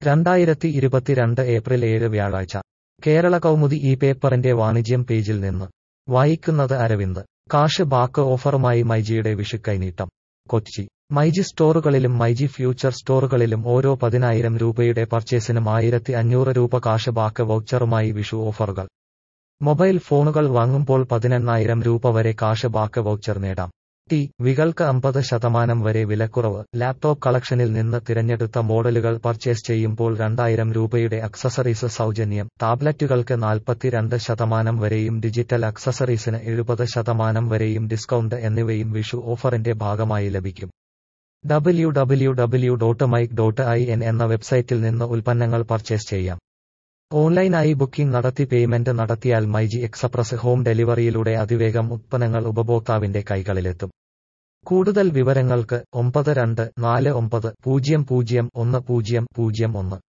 രണ്ടായിരത്തി ഇരുപത്തിരണ്ട് ഏപ്രിൽ ഏഴ് വ്യാഴാഴ്ച കേരള കൗമുദി ഈ പേപ്പറിന്റെ വാണിജ്യം പേജിൽ നിന്ന് വായിക്കുന്നത് അരവിന്ദ് കാഷ് ബാക്ക് ഓഫറുമായി മൈജിയുടെ വിഷുക്കൈനീട്ടം കൊച്ചി മൈജി സ്റ്റോറുകളിലും മൈജി ഫ്യൂച്ചർ സ്റ്റോറുകളിലും ഓരോ പതിനായിരം രൂപയുടെ പർച്ചേസിനും ആയിരത്തി അഞ്ഞൂറ് രൂപ കാഷ് ബാക്ക് വൗച്ചറുമായി വിഷു ഓഫറുകൾ മൊബൈൽ ഫോണുകൾ വാങ്ങുമ്പോൾ പതിനെണ്ണായിരം രൂപ വരെ കാഷ് ബാക്ക് വൗച്ചർ നേടാം ടി വികൾക്ക് അമ്പത് ശതമാനം വരെ വിലക്കുറവ് ലാപ്ടോപ്പ് കളക്ഷനിൽ നിന്ന് തിരഞ്ഞെടുത്ത മോഡലുകൾ പർച്ചേസ് ചെയ്യുമ്പോൾ രണ്ടായിരം രൂപയുടെ അക്സസറീസ് സൗജന്യം ടാബ്ലറ്റുകൾക്ക് നാൽപ്പത്തിരണ്ട് ശതമാനം വരെയും ഡിജിറ്റൽ അക്സസറീസിന് എഴുപത് ശതമാനം വരെയും ഡിസ്കൗണ്ട് എന്നിവയും വിഷു ഓഫറിന്റെ ഭാഗമായി ലഭിക്കും W W W dot myG dot I N എന്ന വെബ്സൈറ്റിൽ നിന്ന് ഉൽപ്പന്നങ്ങൾ പർച്ചേസ് ചെയ്യാം ഓൺലൈനായി ബുക്കിംഗ് നടത്തി പേയ്മെന്റ് നടത്തിയാൽ മൈജി എക്സപ്രസ് ഹോം ഡെലിവറിയിലൂടെ അതിവേഗം ഉത്പന്നങ്ങൾ ഉപഭോക്താവിന്റെ കൈകളിലെത്തും കൂടുതൽ വിവരങ്ങൾക്ക് ഒമ്പത് രണ്ട് നാല് ഒമ്പത് പൂജ്യം പൂജ്യം ഒന്ന് പൂജ്യം പൂജ്യം ഒന്ന്